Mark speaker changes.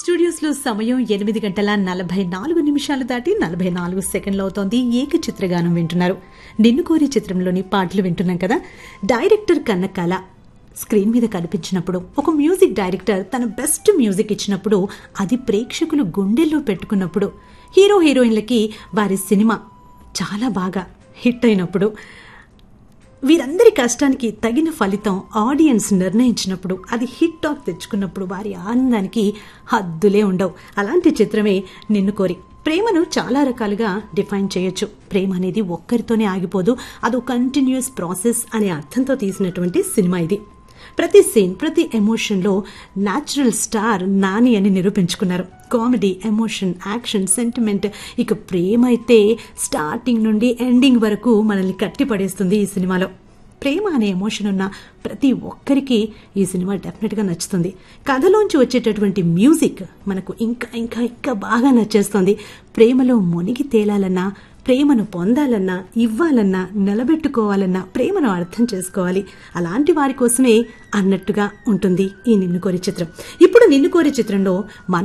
Speaker 1: స్టూడియోస్లో సమయం ఎనిమిది గంటల నలభై నాలుగు నిమిషాలు దాటి నలభై నాలుగు సెకండ్లు అవుతోంది ఏక చిత్రగానం వింటున్నారు నిన్ను కోరి చిత్రంలోని పాటలు వింటున్నాం కదా డైరెక్టర్ కన్నకాల స్క్రీన్ మీద కనిపించినప్పుడు ఒక మ్యూజిక్ డైరెక్టర్ తన బెస్ట్ మ్యూజిక్ ఇచ్చినప్పుడు అది ప్రేక్షకులు గుండెల్లో పెట్టుకున్నప్పుడు హీరో హీరోయిన్లకి వారి సినిమా చాలా బాగా హిట్ అయినప్పుడు వీరందరి కష్టానికి తగిన ఫలితం ఆడియన్స్ నిర్ణయించినప్పుడు అది హిట్ టాక్ తెచ్చుకున్నప్పుడు వారి ఆనందానికి హద్దులే ఉండవు అలాంటి చిత్రమే నిన్ను కోరి ప్రేమను చాలా రకాలుగా డిఫైన్ చేయొచ్చు ప్రేమ అనేది ఒక్కరితోనే ఆగిపోదు అదో కంటిన్యూస్ ప్రాసెస్ అనే అర్థంతో తీసినటువంటి సినిమా ఇది ప్రతి సీన్ ప్రతి ఎమోషన్లో న్యాచురల్ స్టార్ నాని అని నిరూపించుకున్నారు కామెడీ ఎమోషన్ యాక్షన్ సెంటిమెంట్ ఇక ప్రేమ అయితే స్టార్టింగ్ నుండి ఎండింగ్ వరకు మనల్ని కట్టిపడేస్తుంది ఈ సినిమాలో ప్రేమ అనే ఎమోషన్ ఉన్న ప్రతి ఒక్కరికి ఈ సినిమా డెఫినెట్గా నచ్చుతుంది కథలోంచి వచ్చేటటువంటి మ్యూజిక్ మనకు ఇంకా ఇంకా ఇంకా బాగా నచ్చేస్తుంది ప్రేమలో మునిగి తేలాలన్నా ప్రేమను పొందాలన్నా ఇవ్వాలన్నా నిలబెట్టుకోవాలన్నా ప్రేమను అర్థం చేసుకోవాలి అలాంటి వారి కోసమే అన్నట్టుగా ఉంటుంది ఈ నిన్ను కోరి చిత్రం ఇప్పుడు నిన్ను కోరి చిత్రంలో మన